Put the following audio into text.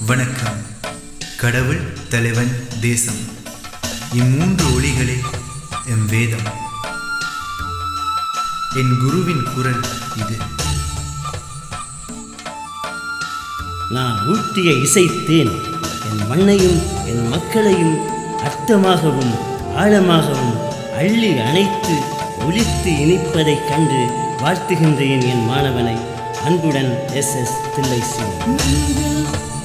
வணக்கம் கடவுள் தலைவன் தேசம் இம்மூன்று ஒளிகளே எம் வேதம் என் குருவின் குரல் இது நான் ஊட்டிய இசைத்தேன் என் மண்ணையும் என் மக்களையும் அர்த்தமாகவும் ஆழமாகவும் அள்ளி அணைத்து ஒலித்து இனிப்பதைக் கண்டு வாழ்த்துகின்றேன் என் மாணவனை அன்புடன் எஸ் எஸ் தில்லை சிங்